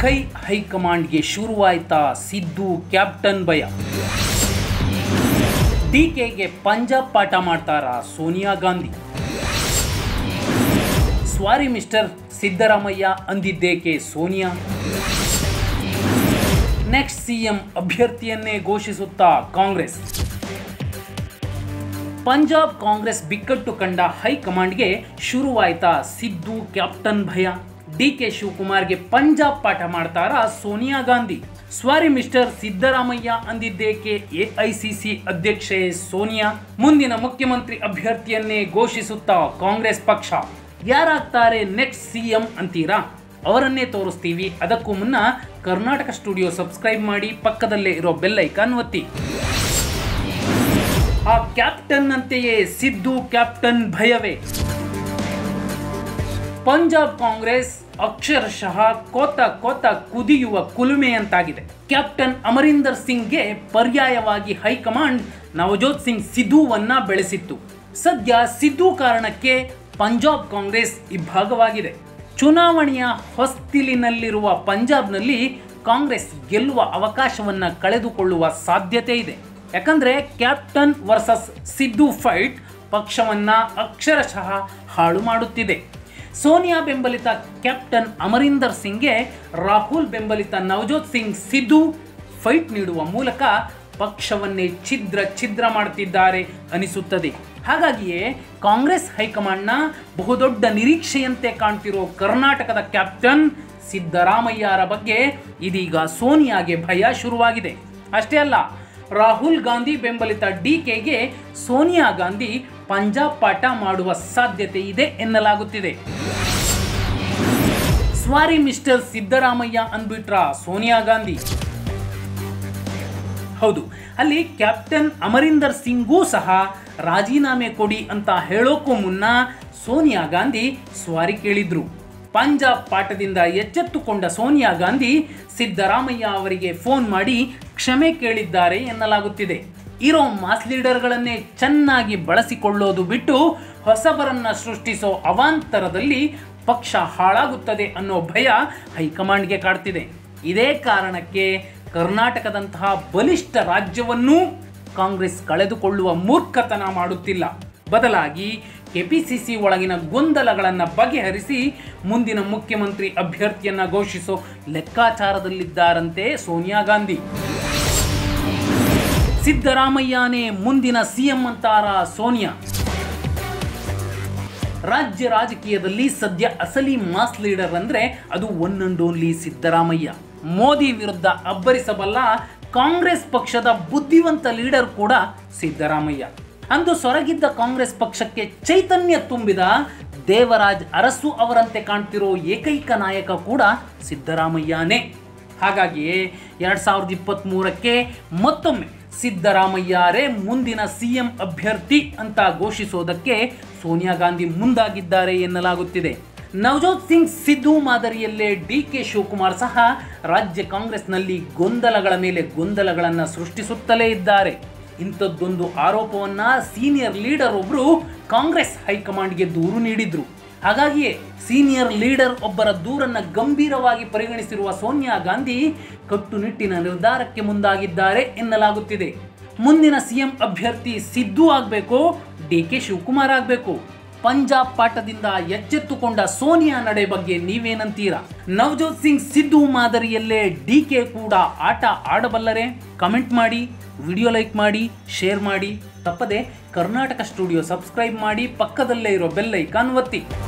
ಕೈ ಹೈಕಮಾಂಡ್ಗೆ ಶುರುವಾಯ್ತಾ ಸಿದ್ದು ಕ್ಯಾಪ್ಟನ್ ಭಯ ಡಿಕೆಗೆ ಪಂಜಾಬ್ ಪಾಠ ಮಾಡ್ತಾರಾ ಸೋನಿಯಾ ಗಾಂಧಿ ಸ್ವಾರಿ ಮಿಸ್ಟರ್ ಸಿದ್ದರಾಮಯ್ಯ ಅಂದಿದ್ದೇಕೆ ಸೋನಿಯಾ ನೆಕ್ಸ್ಟ್ ಸಿಎಂ ಅಭ್ಯರ್ಥಿಯನ್ನೇ ಘೋಷಿಸುತ್ತಾ ಕಾಂಗ್ರೆಸ್ ಪಂಜಾಬ್ ಕಾಂಗ್ರೆಸ್ ಬಿಕ್ಕಟ್ಟು ಕಂಡ ಹೈಕಮಾಂಡ್ಗೆ ಶುರುವಾಯ್ತಾ ಸಿದ್ದು ಕ್ಯಾಪ್ಟನ್ ಭಯ ಡಿ ಕೆ ಶಿವಕುಮಾರ್ಗೆ ಪಂಜಾಬ್ ಪಾಠ ಮಾಡ್ತಾರಾ ಸೋನಿಯಾ ಗಾಂಧಿ ಸ್ವಾರಿ ಮಿಸ್ಟರ್ ಸಿದ್ದರಾಮಯ್ಯ ಅಂದಿದ್ದೇಕೆ ಎಐಸಿಸಿ ಅಧ್ಯಕ್ಷೆ ಸೋನಿಯಾ ಮುಂದಿನ ಮುಖ್ಯಮಂತ್ರಿ ಅಭ್ಯರ್ಥಿಯನ್ನೇ ಘೋಷಿಸುತ್ತಾ ಕಾಂಗ್ರೆಸ್ ಪಕ್ಷ ಯಾರಾಗ್ತಾರೆ ನೆಕ್ಸ್ಟ್ ಸಿಎಂ ಅಂತೀರಾ ಅವರನ್ನೇ ತೋರಿಸ್ತೀವಿ ಅದಕ್ಕೂ ಮುನ್ನ ಕರ್ನಾಟಕ ಸ್ಟುಡಿಯೋ ಸಬ್ಸ್ಕ್ರೈಬ್ ಮಾಡಿ ಪಕ್ಕದಲ್ಲೇ ಇರೋ ಬೆಲ್ ಐಕಾನ್ ಒತ್ತಿ ಆ ಕ್ಯಾಪ್ಟನ್ ಅಂತೆಯೇ ಸಿದ್ದು ಕ್ಯಾಪ್ಟನ್ ಭಯವೇ ಪಂಜಾಬ್ ಕಾಂಗ್ರೆಸ್ ಅಕ್ಷರಶಃ ಕೋತ ಕೋತ ಕುದಿಯುವ ಕುಲುಮೆಯಂತಾಗಿದೆ ಕ್ಯಾಪ್ಟನ್ ಅಮರೀಂದರ್ ಸಿಂಗ್ಗೆ ಪರ್ಯಾಯವಾಗಿ ಹೈಕಮಾಂಡ್ ನವಜೋತ್ ಸಿಂಗ್ ಸಿಧುವನ್ನ ಬೆಳೆಸಿತ್ತು ಸದ್ಯ ಸಿದ್ದು ಕಾರಣಕ್ಕೆ ಪಂಜಾಬ್ ಕಾಂಗ್ರೆಸ್ ಇಬ್ಬಾಗವಾಗಿದೆ ಚುನಾವಣೆಯ ಹೊಸ್ತಿಲಿನಲ್ಲಿರುವ ಪಂಜಾಬ್ನಲ್ಲಿ ಕಾಂಗ್ರೆಸ್ ಗೆಲ್ಲುವ ಅವಕಾಶವನ್ನ ಕಳೆದುಕೊಳ್ಳುವ ಸಾಧ್ಯತೆ ಇದೆ ಯಾಕಂದ್ರೆ ಕ್ಯಾಪ್ಟನ್ ವರ್ಸಸ್ ಸಿದ್ದು ಫೈಟ್ ಪಕ್ಷವನ್ನ ಅಕ್ಷರಶಃ ಹಾಳು ಮಾಡುತ್ತಿದೆ ಸೋನಿಯಾ ಬೆಂಬಲಿತ ಕ್ಯಾಪ್ಟನ್ ಅಮರೀಂದರ್ ಸಿಂಗ್ಗೆ ರಾಹುಲ್ ಬೆಂಬಲಿತ ನವಜೋತ್ ಸಿಂಗ್ ಸಿದ್ದು ಫೈಟ್ ನೀಡುವ ಮೂಲಕ ಪಕ್ಷವನ್ನೇ ಛಿದ್ರ ಛಿದ್ರ ಮಾಡುತ್ತಿದ್ದಾರೆ ಅನಿಸುತ್ತದೆ ಹಾಗಾಗಿಯೇ ಕಾಂಗ್ರೆಸ್ ಹೈಕಮಾಂಡ್ನ ಬಹುದೊಡ್ಡ ನಿರೀಕ್ಷೆಯಂತೆ ಕಾಣ್ತಿರೋ ಕರ್ನಾಟಕದ ಕ್ಯಾಪ್ಟನ್ ಸಿದ್ದರಾಮಯ್ಯರ ಬಗ್ಗೆ ಇದೀಗ ಸೋನಿಯಾಗೆ ಭಯ ಶುರುವಾಗಿದೆ ಅಷ್ಟೇ ಅಲ್ಲ ರಾಹುಲ್ ಗಾಂಧಿ ಬೆಂಬಲಿತ ಡಿಕೆಗೆ ಸೋನಿಯಾ ಗಾಂಧಿ ಪಂಜಾಬ್ ಪಾಠ ಮಾಡುವ ಸಾಧ್ಯತೆ ಇದೆ ಎನ್ನಲಾಗುತ್ತಿದೆ ಸ್ವಾರಿ ಮಿಸ್ಟರ್ ಸಿದ್ದರಾಮಯ್ಯ ಅಂದ್ಬಿಟ್ರ ಸೋನಿಯಾ ಗಾಂಧಿ ಹೌದು ಅಲ್ಲಿ ಕ್ಯಾಪ್ಟನ್ ಅಮರೀಂದರ್ ಸಿಂಗೂ ಸಹ ರಾಜೀನಾಮೆ ಕೊಡಿ ಅಂತ ಹೇಳೋಕ್ಕೂ ಮುನ್ನ ಸೋನಿಯಾ ಗಾಂಧಿ ಸ್ವಾರಿ ಕೇಳಿದ್ರು ಪಂಜಾಬ್ ಪಾಠದಿಂದ ಎಚ್ಚೆತ್ತುಕೊಂಡ ಸೋನಿಯಾ ಗಾಂಧಿ ಸಿದ್ದರಾಮಯ್ಯ ಅವರಿಗೆ ಫೋನ್ ಮಾಡಿ ಕ್ಷಮೆ ಕೇಳಿದ್ದಾರೆ ಎನ್ನಲಾಗುತ್ತಿದೆ ಇರೋ ಮಾಸ್ ಲೀಡರ್ಗಳನ್ನೇ ಚೆನ್ನಾಗಿ ಬಳಸಿಕೊಳ್ಳೋದು ಬಿಟ್ಟು ಹೊಸಬರನ್ನ ಸೃಷ್ಟಿಸೋ ಅವಾಂತರದಲ್ಲಿ ಪಕ್ಷ ಹಾಳಾಗುತ್ತದೆ ಅನ್ನೋ ಭಯ ಹೈಕಮಾಂಡ್ಗೆ ಕಾಡ್ತಿದೆ ಇದೇ ಕಾರಣಕ್ಕೆ ಕರ್ನಾಟಕದಂತಹ ಬಲಿಷ್ಠ ರಾಜ್ಯವನ್ನೂ ಕಾಂಗ್ರೆಸ್ ಕಳೆದುಕೊಳ್ಳುವ ಮೂರ್ಖತನ ಮಾಡುತ್ತಿಲ್ಲ ಬದಲಾಗಿ ಕೆಪಿಸಿಸಿ ಒಳಗಿನ ಗೊಂದಲಗಳನ್ನು ಬಗೆಹರಿಸಿ ಮುಂದಿನ ಮುಖ್ಯಮಂತ್ರಿ ಅಭ್ಯರ್ಥಿಯನ್ನ ಘೋಷಿಸೋ ಲೆಕ್ಕಾಚಾರದಲ್ಲಿದ್ದಾರಂತೆ ಸೋನಿಯಾ ಗಾಂಧಿ ಸಿದ್ದರಾಮಯ್ಯನೇ ಮುಂದಿನ ಸಿಎಂ ಅಂತಾರ ಸೋನಿಯಾ ರಾಜ್ಯ ರಾಜಕೀಯದಲ್ಲಿ ಸದ್ಯ ಅಸಲಿ ಮಾಸ್ ಲೀಡರ್ ಅಂದ್ರೆ ಅದು one and only Siddaramaiah Modi ವಿರುದ್ಧ ಅಬ್ಬರಿಸಬಲ್ಲ ಕಾಂಗ್ರೆಸ್ ಪಕ್ಷದ ಬುದ್ಧಿವಂತ ಲೀಡರ್ ಕೂಡ ಸಿದ್ದರಾಮಯ್ಯ ಅಂದು ಸೊರಗಿದ್ದ ಕಾಂಗ್ರೆಸ್ ಪಕ್ಷಕ್ಕೆ ಚೈತನ್ಯ ತುಂಬಿದ ದೇವರಾಜ್ ಅರಸು ಅವರಂತೆ ಕಾಣ್ತಿರೋ ಏಕೈಕ ನಾಯಕ ಕೂಡ ಸಿದ್ದರಾಮಯ್ಯನೇ ಹಾಗಾಗಿಯೇ ಎರಡ್ ಸಾವಿರದ ಇಪ್ಪತ್ತ್ ಮೂರಕ್ಕೆ ಮತ್ತೊಮ್ಮೆ ಸಿದ್ದರಾಮಯ್ಯರೇ ಮುಂದಿನ ಸಿಎಂ ಅಭ್ಯರ್ಥಿ ಅಂತ ಘೋಷಿಸೋದಕ್ಕೆ ಸೋನಿಯಾ ಗಾಂಧಿ ಮುಂದಾಗಿದ್ದಾರೆ ಎನ್ನಲಾಗುತ್ತಿದೆ ನವಜೋತ್ ಸಿಂಗ್ ಸಿದ್ದು ಮಾದರಿಯಲ್ಲೇ ಡಿ ಕೆ ಶಿವಕುಮಾರ್ ಸಹ ರಾಜ್ಯ ಕಾಂಗ್ರೆಸ್ನಲ್ಲಿ ಗೊಂದಲಗಳ ಮೇಲೆ ಗೊಂದಲಗಳನ್ನು ಸೃಷ್ಟಿಸುತ್ತಲೇ ಇದ್ದಾರೆ ಇಂಥದ್ದೊಂದು ಆರೋಪವನ್ನ ಸೀನಿಯರ್ ಲೀಡರ್ ಒಬ್ಬರು ಕಾಂಗ್ರೆಸ್ ಹೈಕಮಾಂಡ್ಗೆ ದೂರು ನೀಡಿದ್ರು ಹಾಗಾಗಿಯೇ ಸೀನಿಯರ್ ಲೀಡರ್ ಒಬ್ಬರ ದೂರನ್ನ ಗಂಭೀರವಾಗಿ ಪರಿಗಣಿಸಿರುವ ಸೋನಿಯಾ ಗಾಂಧಿ ಕಟ್ಟುನಿಟ್ಟಿನ ನಿರ್ಧಾರಕ್ಕೆ ಮುಂದಾಗಿದ್ದಾರೆ ಎನ್ನಲಾಗುತ್ತಿದೆ ಮುಂದಿನ ಸಿಎಂ ಅಭ್ಯರ್ಥಿ ಸಿದ್ದು ಆಗಬೇಕು ಡಿ ಕೆ ಶಿವಕುಮಾರ್ ಆಗಬೇಕು ಪಂಜಾಬ್ ಪಾಠದಿಂದ ಎಚ್ಚೆತ್ತುಕೊಂಡ ಸೋನಿಯಾ ನಡೆ ಬಗ್ಗೆ ನೀವೇನಂತೀರಾ ನವಜೋತ್ ಸಿಂಗ್ ಸಿದ್ದು ಮಾದರಿಯಲ್ಲೇ ಡಿ ಕೆ ಕೂಡ ಆಟ ಆಡಬಲ್ಲರೆ ಕಮೆಂಟ್ ಮಾಡಿ ವಿಡಿಯೋ ಲೈಕ್ ಮಾಡಿ ಶೇರ್ ಮಾಡಿ ತಪ್ಪದೆ ಕರ್ನಾಟಕ ಸ್ಟುಡಿಯೋ ಸಬ್ಸ್ಕ್ರೈಬ್ ಮಾಡಿ ಪಕ್ಕದಲ್ಲೇ ಇರೋ ಬೆಲ್ ಐಕಾನ್ ಒತ್ತಿ